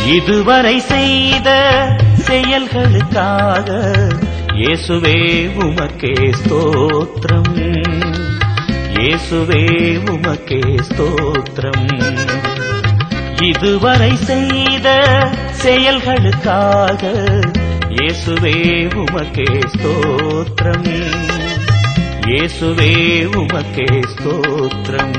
இதுவரை செய்த செயல்களுக்காக இயேசுவே உமக்கே ஸ்தோத்திரம் இயேசுவே உமக்கே ஸ்தோத்திரம் இதுவரை செய்த செயல்களுக்காக இயேசுவே உமக்கே ஸ்தோத்திரம் இயேசுவே உமக்கே ஸ்தோத்திரம்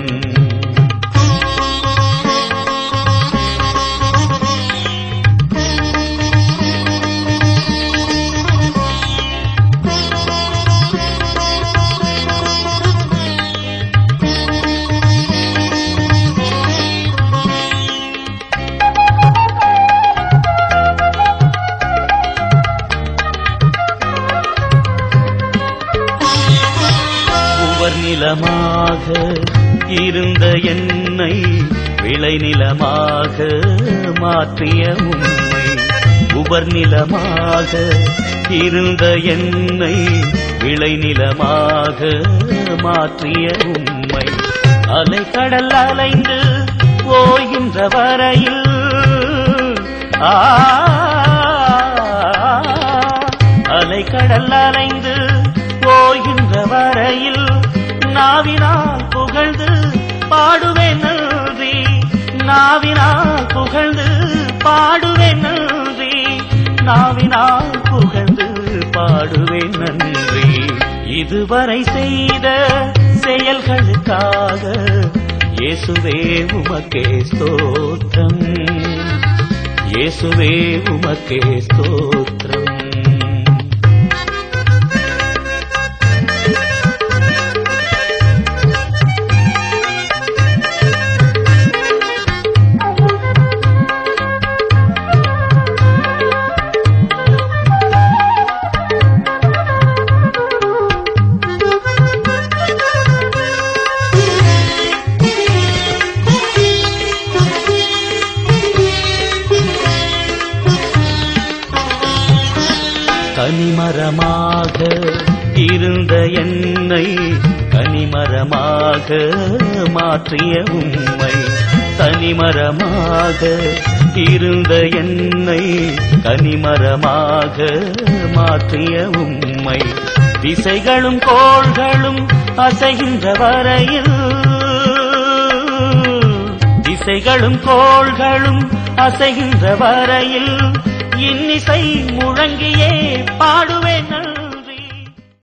உவர் நிலமாக இருந்த என்னை விளைநிலமாக மாற்றிய உண்மை உவர் நிலமாக இருந்த என்னை விளைநிலமாக மாற்றிய உண்மை அலைக்கடல் அலைந்து ஓய்கின்ற வரையில் ஆ அலைக்கடல் அலைந்து ஓய்கின்ற வரையில் நாவினால் புகழ்ந்து பாடுவேன் நன்றி நாவினால் புகழ்ந்து பாடுவேன் நன்றி நாவினால் புகழ்ந்து பாடுவேன் நன்றி இதுவரை செய்த செயல்களுக்காக இயேசுவே உமக்கே ஸ்தோத்திரம் இயேசுவே உமக்கே ஸ்தோத்திரம் கனிமரமாக இருந்த என்னை கனிமரமாக மாற்றிய உண்மை தனிமரமாக இருந்த என்னை கனிமரமாக மாற்றிய உண்மை திசைகளும் கோள்களும் அசைகின்ற வரையில் திசைகளும் கோள்களும் அசைகின்ற வரையில் இன்னிசை முழங்கியே பாடுவேன்